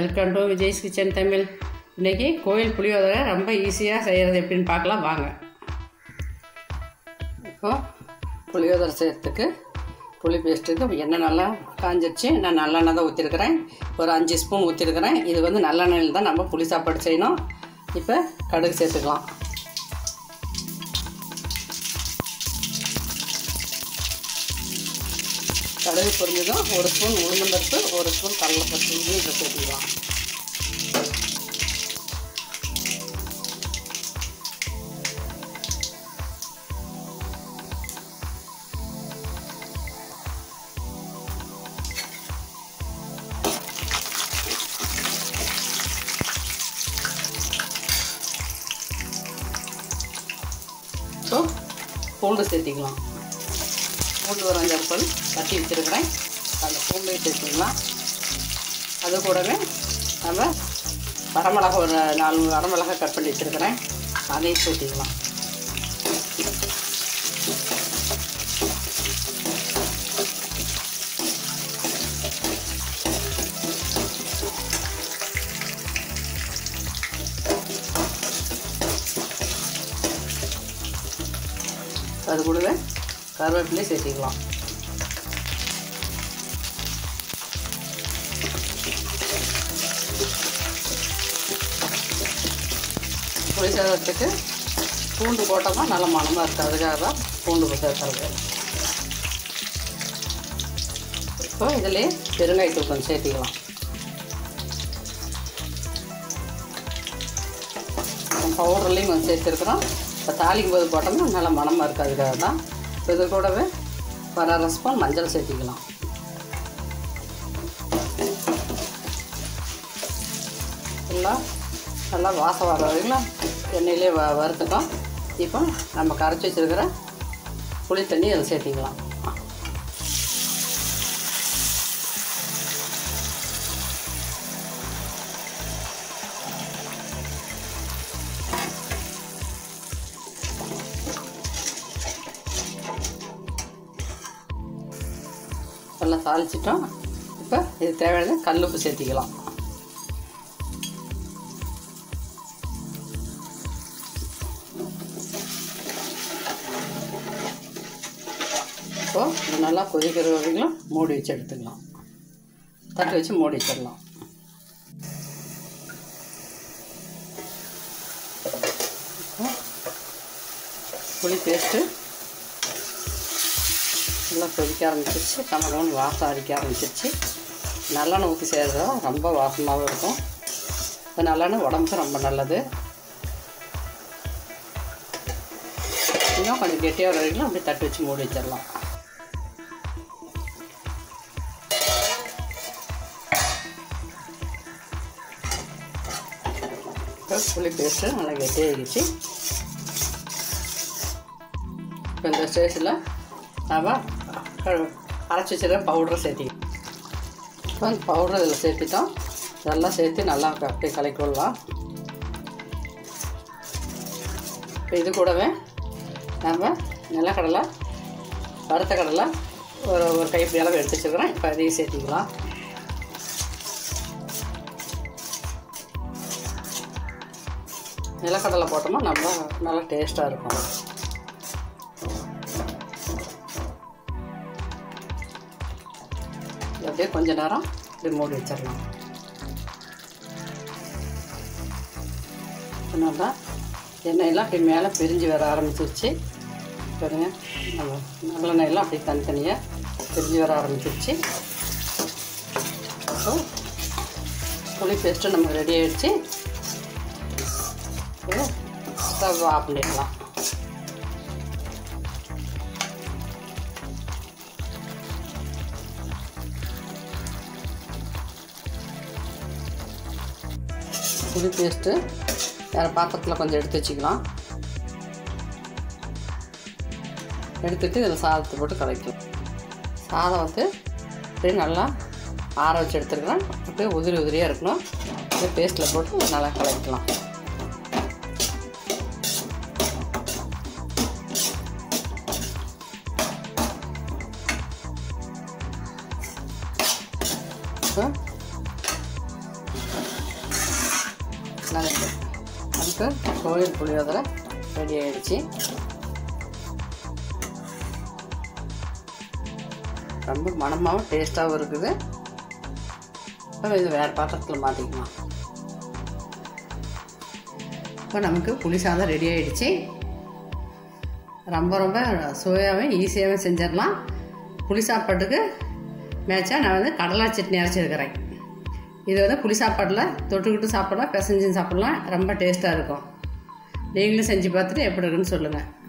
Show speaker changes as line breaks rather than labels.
welcome to Vijay's kitchen Tamil இன்றைக்கி கோயில் புளியோதரை ரொம்ப ஈஸியாக செய்கிறது எப்படின்னு பார்க்கலாம் வாங்க இப்போ புளியோதரை செய்கிறதுக்கு புளி பேஸ்ட்டுக்கு எண்ணெய் நல்லா காஞ்சிருச்சு நான் நல்லெண்ணெய் தான் ஊற்றிருக்கிறேன் ஒரு அஞ்சு ஸ்பூன் ஊற்றிருக்கிறேன் இது வந்து நல்லெண்ணெயில் தான் நம்ம புளி சாப்பாடு செய்யணும் இப்போ கடுகு சேர்த்துக்கலாம் கடுகு பொரிஞ்சதும் ஒரு ஸ்பூன் உளுந்தம்பருப்பு ஒரு ஸ்பூன் கடலைப்பருப்பு இதையும் இதில் சேர்த்துக்கலாம் ஸோ பூண்டு சேர்த்திக்கலாம் பூண்டு ஒரு அஞ்சாறு பல் தட்டி வச்சுருக்கிறேன் அந்த பூண்டையும் சேர்த்துக்கலாம் அது கூடவே நம்ம வரமிளகா ஒரு நாலு வரமிளகா கட் பண்ணி வச்சுருக்கிறேன் அதையும் சேர்த்திக்கலாம் அது கூடவே கருவேப்பிலையும் சேர்த்திக்கலாம் புளி சாதத்துக்கு பூண்டு போட்டால் தான் நல்ல மனமாக இருக்குது அதுக்காக தான் பூண்டு சேர்த்துறது இப்போ இதிலே பெருங்காயத்தூள் கொஞ்சம் சேர்த்திக்கலாம் பவுடர்லேயும் கொஞ்சம் சேர்த்துருக்குறோம் இப்போ தாளிக்கும் போது போட்டோம்னா நல்லா மனமாக இருக்குது அதுக்காக தான் இப்போ இது கூடவே ஒரு அரை ஸ்பூன் மஞ்சள் சேர்த்திக்கலாம் எல்லாம் நல்லா வாசம் வர வரைக்கும் எண்ணெயிலே வ வறுத்துட்டோம் இப்போ நம்ம கரைச்சி வச்சுருக்கிற புளி தண்ணி அதில் சேர்த்திக்கலாம் நல்லா தாளிச்சிட்டோம் இப்போ இது தேவையான கல்லுப்பு சேர்த்திக்கலாம் இப்போது இது நல்லா கொதிக்கிற வரைக்கும் மூடி வச்சு எடுத்துக்கலாம் தட்டு வச்சு மூடி வச்சிடலாம் புளி பேஸ்ட்டு நல்லா கொதிக்க ஆரம்பிச்சிருச்சு கமகமன்னு வாசம் அடிக்க ஆரம்பிச்சிருச்சு நல்லெண்ணெய் ஊற்றி செய்கிறது ரொம்ப வாசமாகவும் இருக்கும் அது நல்லெண்ணெய் உடம்புக்கு ரொம்ப நல்லது இன்னும் கொஞ்சம் கெட்டியாக வர வரைக்கும் அப்படியே தட்டு வச்சு மூடி வச்சிடலாம் புளி பேஸ்ட்டு நல்லா கெட்டியாகிடுச்சு இப்போ இந்த ஸ்டேஜில் நம்ம அரைச்சி வச்சுருக்க பவுடரை சேர்த்தி இப்போ அந்த பவுடர் இதில் சேர்த்துட்டோம் இதெல்லாம் சேர்த்து நல்லா அப்படியே கலக்கிவிடலாம் இப்போ இது கூடவே நம்ம நிலக்கடலை வறுத்த கடலை ஒரு ஒரு கைப்பிடி அளவு எடுத்து வச்சுருக்கிறேன் இப்போ அதையும் சேர்த்திக்கலாம் நிலக்கடலை போட்டோம்னா நம்ம நல்லா டேஸ்ட்டாக இருக்கும் அப்படியே கொஞ்ச நேரம் இப்படி மூடி வச்சிடலாம் அதனால தான் எண்ணெயெல்லாம் அப்படி மேலே பிரிஞ்சு வர ஆரம்பிச்சிருச்சு பாருங்க நம்ம நல்லெண்ணெயெல்லாம் அப்படி தனித்தனியாக பிரிஞ்சு வர ஆரம்பிச்சிருச்சு ஸோ புளி பேஸ்ட்டு நமக்கு ரெடி ஆகிடுச்சு ஸ்டவ் ஆஃப் பண்ணிடலாம் புளி பேஸ்ட்டு வேறு பாத்திரத்தில் கொஞ்சம் எடுத்து வச்சுக்கலாம் எடுத்துட்டு இதில் சாதத்தை போட்டு கலக்கலாம் சாதம் வந்து அப்படியே நல்லா ஆற வச்சு எடுத்துருக்கிறேன் அப்படியே உதிரி உதிரியாக இருக்கணும் அப்படியே பேஸ்ட்டில் போட்டு நல்லா கலக்கலாம் இப்போ நல்லது அதுக்கு கோயில் புளியோதரை ரெடி ஆயிடுச்சு ரொம்ப மணமாகவும் டேஸ்ட்டாகவும் இருக்குது இப்போ இது வேறு பாத்திரத்தில் மாற்றிக்கலாம் இப்போ நமக்கு புளி சாதம் ரெடி ஆயிடுச்சு ரொம்ப ரொம்ப சுவையாகவும் ஈஸியாகவும் செஞ்சிடலாம் புளி சாப்பாட்டுக்கு மேட்சாக நான் வந்து கடலா சட்னி அரைச்சிருக்கிறேன் இது வந்து புளி சாப்பாட்டில் தொட்டுக்கிட்டு சாப்பிடலாம் பிசைஞ்சு சாப்பிடலாம் ரொம்ப டேஸ்ட்டாக இருக்கும் நீங்களும் செஞ்சு பார்த்துட்டு எப்படி இருக்குன்னு சொல்லுங்கள்